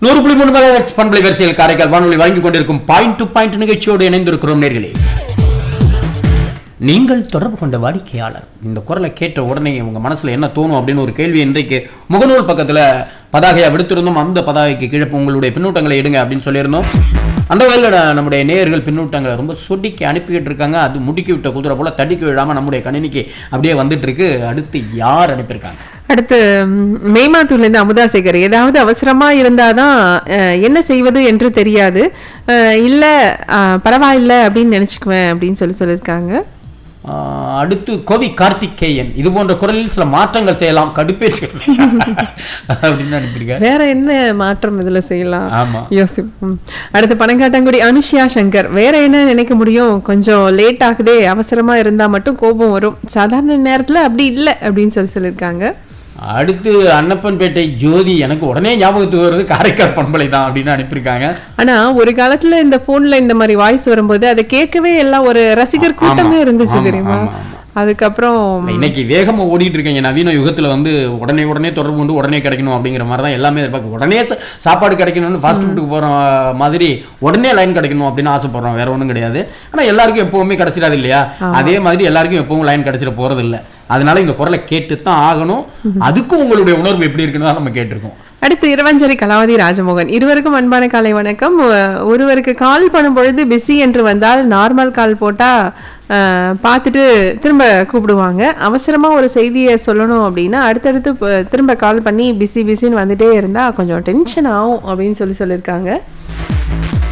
நூறு புள்ளி மூணு மெகாஹெர்ட்ஸ் பண்பலை வரிசையில் காரைக்கால் வானொலி வழங்கிக் கொண்டிருக்கும் பாயிண்ட் டு பாயிண்ட் நிகழ்ச்சியோடு இணைந்திருக்கிறோம் நேர்களே நீங்கள் தொடர்பு கொண்ட வாடிக்கையாளர் இந்த குரலை கேட்ட உடனே உங்க மனசுல என்ன தோணும் அப்படின்னு ஒரு கேள்வி இன்றைக்கு முகநூல் பக்கத்துல பதாகையா விடுத்திருந்தோம் அந்த பதாகைக்கு கீழே உங்களுடைய பின்னூட்டங்களை எடுங்க அப்படின்னு சொல்லியிருந்தோம் அந்த வகையில் நம்முடைய நேயர்கள் பின்னூட்டங்களை ரொம்ப சொடிக்கி அனுப்பிக்கிட்டு இருக்காங்க அது முடுக்கி விட்ட குதிரை போல தடிக்க விடாம நம்முடைய கணினிக்கு அப்படியே வந்துட்டு இருக்கு அடுத்து யார் அனுப்பியிருக்காங்க அடுத்து ம், மேமாத்தூர்ல இருந்து அமுதா சேகர் ஏதாவது அவசரமா இருந்தாதான் அஹ், என்ன செய்வது என்று தெரியாது அஹ், இல்ல அஹ், பரவாயில்ல அப்படின்னு நினைச்சுக்குவேன் அப்படின்னு சொல்லி சொல்லியிருக்காங்க ஆஹ் அடுத்து கோவி கார்த்திகேயன் இது போன்ற குரலில் சில மாற்றங்கள் செய்யலாம் கடுப்பேற்று அப்படின்னு அனுப்பியிருக்காரு வேற என்ன மாற்றம் இதுல செய்யலாம் ஆமா யோசிப்போம் அடுத்து பணங்காட்டங்குடி அனுஷியா சங்கர் வேற என்ன நினைக்க முடியும் கொஞ்சம் லேட் ஆகுதே அவசரமா இருந்தா மட்டும் கோபம் வரும் சாதாரண நேரத்துல அப்படி இல்லை அப்படின்னு சொல்லி சொல்லியிருக்காங்க அடுத்து அன்னப்பன்பேட்டை ஜோதி எனக்கு உடனே ஞாபகத்துக்கு வருது காரைக்கால் பண்பலை தான் அப்படின்னு அனுப்பியிருக்காங்க ஆனா ஒரு காலத்துல இந்த போன்ல இந்த மாதிரி வாய்ஸ் வரும்போது அதை கேட்கவே எல்லாம் ஒரு ரசிகர் கூட்டமே இருந்துச்சு ஆமா, தெரியுமா ஆமா, ஆமா. அதுக்கப்புறம் இன்னைக்கு வேகமா ஓடிட்டு இருக்கீங்க நவீன யுகத்துல வந்து உடனே உடனே தொடர்பு கொண்டு உடனே கிடைக்கணும் அப்படிங்கிற மாதிரி தான் எல்லாமே எதிர்பார்க்க உடனே சா- சாப்பாடு கிடைக்கணும்னு ஃபாஸ்ட் ஃபுட்டுக்கு போற மாதிரி உடனே லைன் கிடைக்கணும் அப்படின்னு ஆசைப்படுறோம் வேற ஒண்ணும் கிடையாது ஆனா எல்லாருக்கும் எப்பவுமே கிடைச்சிடாது இல்லையா அதே மாதிரி எல்லாருக்கும் எப்பவும் லைன் கிடைச்சிட போறது இல்ல அதனால இந்த குரலை கேட்டு தான் ஆகணும் அதுக்கும் உங்களுடைய உணர்வு எப்படி இருக்குன்னு தான் நம்ம கேட்டிருக்கோம் அடுத்து இரவஞ்சரி கலாவதி ராஜமோகன் இருவருக்கும் அன்பான காலை வணக்கம் ஒ- ஒருவருக்கு கால் பண்ணும் பொழுது பிஸி என்று வந்தால் நார்மல் கால் போட்டா அஹ், பார்த்துட்டு திரும்ப கூப்பிடுவாங்க அவசரமா ஒரு செய்தியை சொல்லணும் அப்படின்னா அடுத்தடுத்து ப- திரும்ப கால் பண்ணி பிஸி பிஸின்னு வந்துட்டே இருந்தா கொஞ்சம் டென்ஷன் ஆகும் அப்படின்னு சொல்லி சொல்லியிருக்காங்க